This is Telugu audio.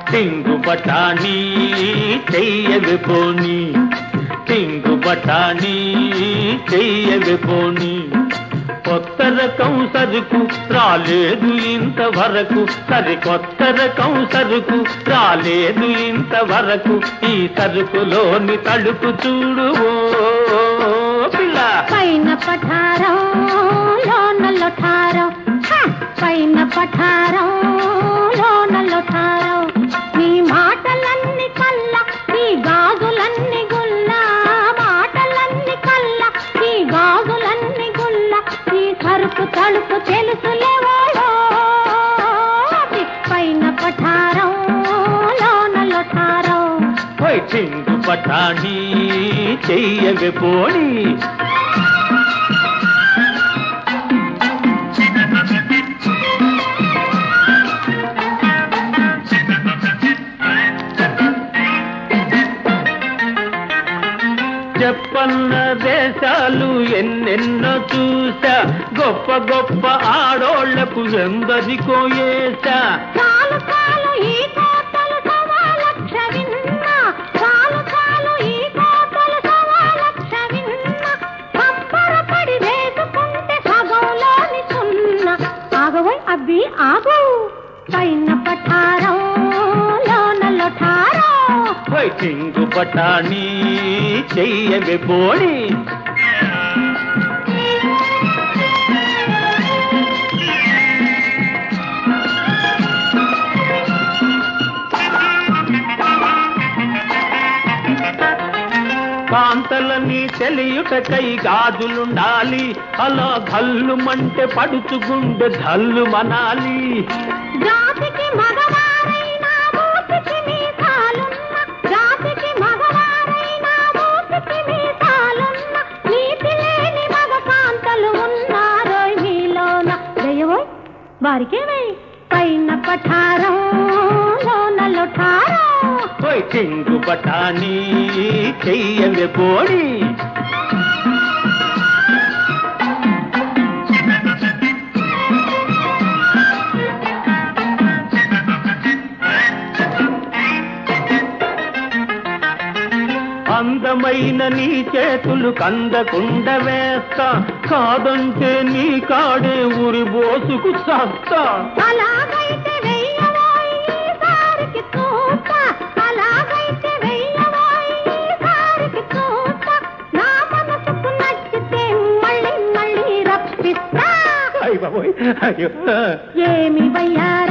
టింగు బఠానీ చెయ్యవి పోని టింగు బఠానీ చెయ్యవి పోని కొత్త రకం సరుకు రాలేదు ఇంతవరకు సరి కొత్త రకం సరుకు రాలేదు ఇంతవరకు ఈ సరుకులోని తడుకు చూడు ఓ పిల్ల పైన పఠారం లోన లొఠారం హ! పైన పఠారం లోన లొఠారం నీ మాటలన్నీ కల్ల నీ గాజులన్నీ గుల్ల మాటలన్నీ కల్ల నీ గాజులన్నీ గుల్ల నీ సరుకు తలుపు తెలుసులేవాడో పైన పఠారం లోన లొఠారం ఓయ్ టింగు బఠానీ చెయ్యవి పోని చెప్పన్న దేశాలు ఎన్నెన్నో చూసా గొప్ప గొప్ప ఆడోళ్లకు ఎందరికో ఏసా చాలు చాలు ఈ కోటలు సవా లక్ష విన్నా చాలు చాలు ఈ కోటలు సవా లక్ష విన్నా సంబరపడి వేసుకుంటే సగంలోని సున్న ఆగవై అబ్బి ఆగు పైన పఠారం లోన లొఠారం ఓయ్ టింగు బఠానీ చెయ్యవి పోని కాంతలని తెలియుటకై గాజులుండాలి అలా గల్లు మంటే పడుచుగుండె ధల్లు మనాలి జాతికి మగవారైనా మూతికి మీసాలున్న జాతికి మగవారైనా మూతికి మీసాలున్న నీతి లేని మగ కాంతలు ఉన్నారో మీలోన జయవోయ్ వారికేమై పైన పఠారం లోన లొఠారం ఓయ్ టింగు బఠానీ చెయ్యవి పోని అందమైన నీ చేతులు కందకుండ వేస్తా కాదంటే నీ కాడే ఊరి బోసుకు చస్తా అలాగైతే వెయ్యవోయ్ ఈసారికి చూత అలాగైతే వెయ్యవోయ్ ఈసారికి చూత నా మనసుకు నచ్చితే మళ్ళీ మళ్ళీ రప్పిస్తా అయ్య బాబోయ్ అయ్యో ఏమి వయ్యారి